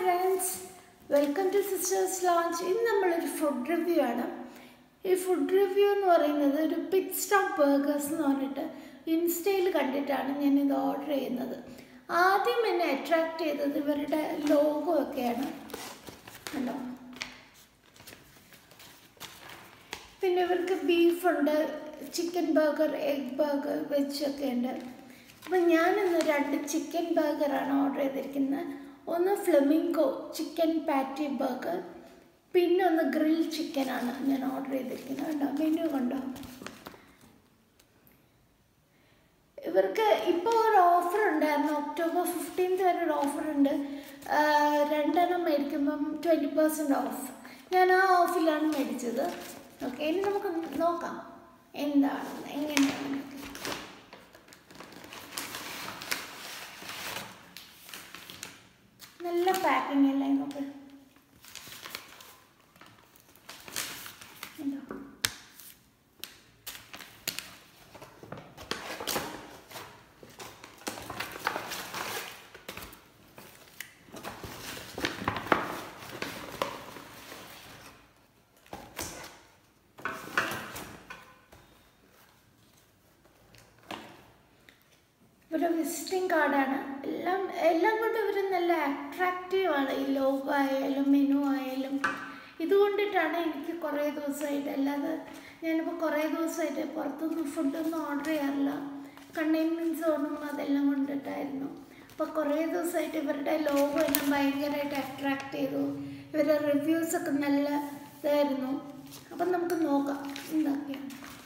friends welcome to sisters lounge ഇന്ന് നമ്മളൊരു food review ആണ് ഈ ഫുഡ് റിവ്യൂ എന്ന് പറയുന്നത് ഒരു പിറ്റ് സ്റ്റോപ്പ് ബർഗേഴ്സ് എന്ന് പറഞ്ഞിട്ട് ഇൻസ്റ്റയിൽ കണ്ടിട്ടാണ് ഞാൻ ഇത് ഓർഡർ ചെയ്യുന്നത് ആദ്യം എന്നെ അട്രാക്ട് ചെയ്തത് ഇവരുടെ ലോഗോ ഒക്കെയാണ് കണ്ടോ പിന്നെ ഇവർക്ക് ബീഫുണ്ട് chicken burger egg burger veg ഒക്കെ ഉണ്ട് അപ്പം ഞാനിന്ന് രണ്ട് ചിക്കൻ ബർഗറാണ് ഓർഡർ ചെയ്തിരിക്കുന്നത് ഒന്ന് ഫ്ലെമിങ്കോ ചിക്കൻ പാറ്റി ബർഗർ പിന്നെ ഒന്ന് ഗ്രിൽ ചിക്കനാണ് ഞാൻ ഓർഡർ ചെയ്തിരിക്കുന്നത് കണ്ടോ മെനു കണ്ടോ ഇവർക്ക് ഇപ്പോൾ ഒരു ഓഫർ ഉണ്ടായിരുന്നു ഒക്ടോബർ ഫിഫ്റ്റീൻത്ത് വരെ ഒരു ഓഫർ ഉണ്ട് രണ്ടെണ്ണം മേടിക്കുമ്പം ട്വൻറ്റി പെർസെൻറ്റ് ഓഫ് ഞാൻ ആ ഓഫിലാണ് മേടിച്ചത് ഓക്കെ ഇനി നമുക്ക് നോക്കാം എന്താണെന്ന് എങ്ങനെയാണെന്നൊക്കെ നല്ല പാക്കിംഗ് അല്ലേ നമുക്ക് എന്തോ ഇവരുടെ വിസിറ്റിംഗ് കാർഡാണ് എല്ലാം എല്ലാം കൊണ്ടും ഇവർ നല്ല അട്രാക്റ്റീവ് ആണ് ഈ ലോഗോ ആയാലും മെനു ആയാലും ഇതുകൊണ്ടിട്ടാണ് എനിക്ക് കുറേ ദിവസമായിട്ട് അല്ലാതെ ഞാനിപ്പോൾ കുറേ ദിവസമായിട്ട് പുറത്തുനിന്ന് ഫുഡൊന്നും ഓർഡർ ചെയ്യാറില്ല കണ്ടെയ്ൻമെൻറ്റ് സോണും അതെല്ലാം കൊണ്ടിട്ടായിരുന്നു അപ്പോൾ കുറേ ദിവസമായിട്ട് ഇവരുടെ ലോഗോ എല്ലാം ഭയങ്കരമായിട്ട് അട്രാക്റ്റ് ചെയ്തു ഇവരുടെ റിവ്യൂസൊക്കെ നല്ല ഇതായിരുന്നു അപ്പം നമുക്ക് നോക്കാം എന്തൊക്കെയാണ്